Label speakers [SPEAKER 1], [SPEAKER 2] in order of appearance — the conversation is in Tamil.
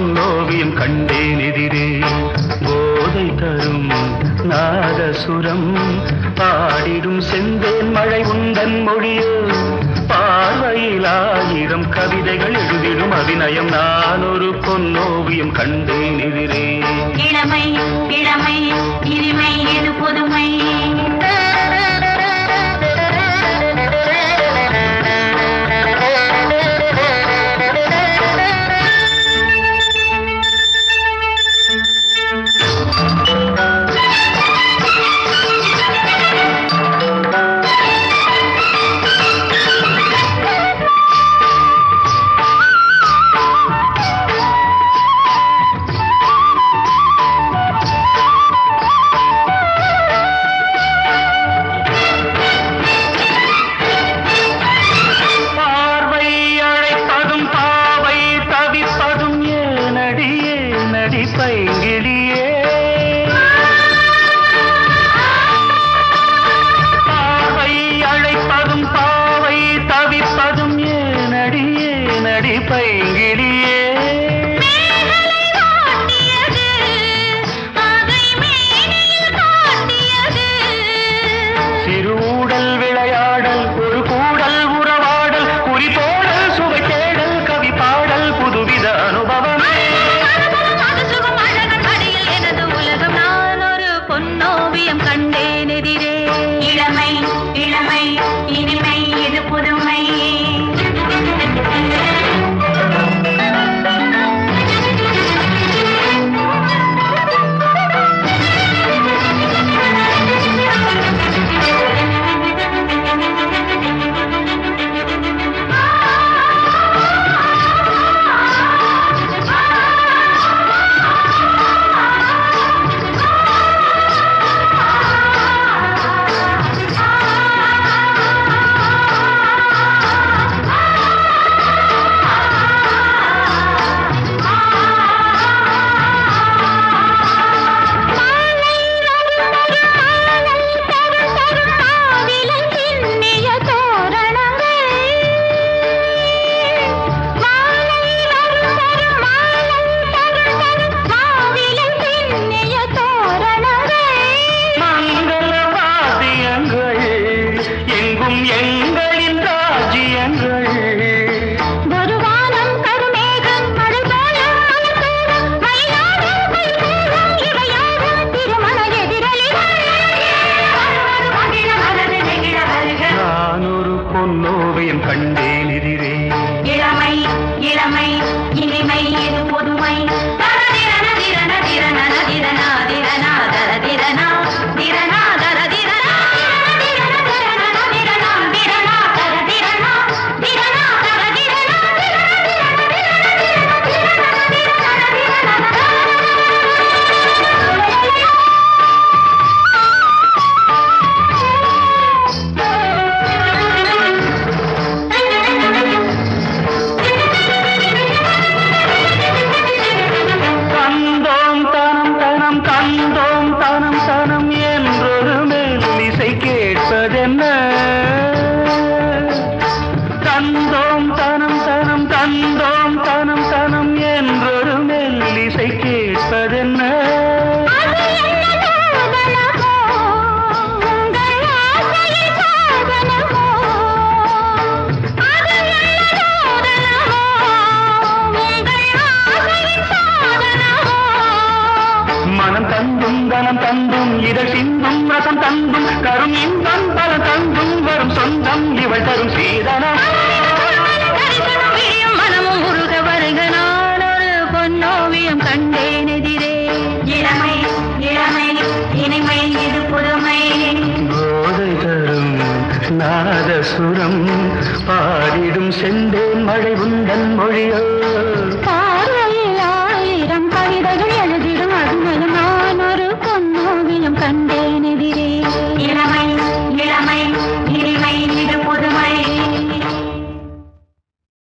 [SPEAKER 1] பொன்னோவியம் கண்டேன் எதிரே போதை தரும் நாதசுரம் பாடிடும் செந்தேன் மழை உந்தன் மொழியோ பார்வையில் ஆயிரம் கவிதைகள் எழுதிடும் அபிநயம் நான் ஒரு பொன்னோவியம் கண்டேன் எதிரே
[SPEAKER 2] இளமை இளமை இனிமை இது புதுமை
[SPEAKER 1] பார்வை அழைப்பதும் பாவை தவிப்பதும் ஏனடியே நடிப்பைங்கிடியே பார்வை அழைப்பதும் பாவை தவிப்பதும் ஏனடியே நடிப்பைங்கிடியே
[SPEAKER 2] காட்டியது அதை மேனியில் காட்டியது
[SPEAKER 1] சிறுடல் விளையாடல் ஒரு கூடல் உறவாடல் குறிப்போடல் சுவை தேடல் கவி பாடல் புதுவித அனுபவமே
[SPEAKER 2] அது சுகம் அழகன் அடியில் எனது உலகம் நான் ஒரு பொன்னோவியம் கண்டேன் எதிரே இளமை இளமை இனிமை இது புதுமை
[SPEAKER 1] மங்கள வாத்தியங்கள் எங்கும் எங்களின் ராஜ்யங்கள் நான் ஒரு பொன்னோவியம் கண்டேன் எதிரே
[SPEAKER 2] இளமை இளமை இனிமை இது புதுமை தரதிரன திரன திரனன திரனா திரனா தரதிரனா திரனா தரதிரனா திரன திரனன திரனா திரனா தரதிரனா திரனா தரதிரனா
[SPEAKER 1] கந்தோம் தனம் தனம் கந்தோம் தனம் தனம் என்றொரு மெல்லிசை கேட்பதென்ன கந்தோம் தனம் தனம் கந்தோம் தனம் தனம் என்றொரு மெல்லிசை கேட்பதென்ன மனம் தந்தும் தனம் தந்தும் இதழ் சிந்தும் ரசம் தந்தும் கரும் இன்பம் பல தந்தும் வரும் சொந்தம் இவள் தரும் சீதனம்
[SPEAKER 2] மனமும் முருக வருக நான் ஒரு பொன்னோவியம் கண்டேன் எதிரே இளமை இளமை இனிமை இது புதுமை
[SPEAKER 1] போதை தரும் நாதசுரம் பாடிடும் செந்தேன் மழை உந்தன் மொழியோ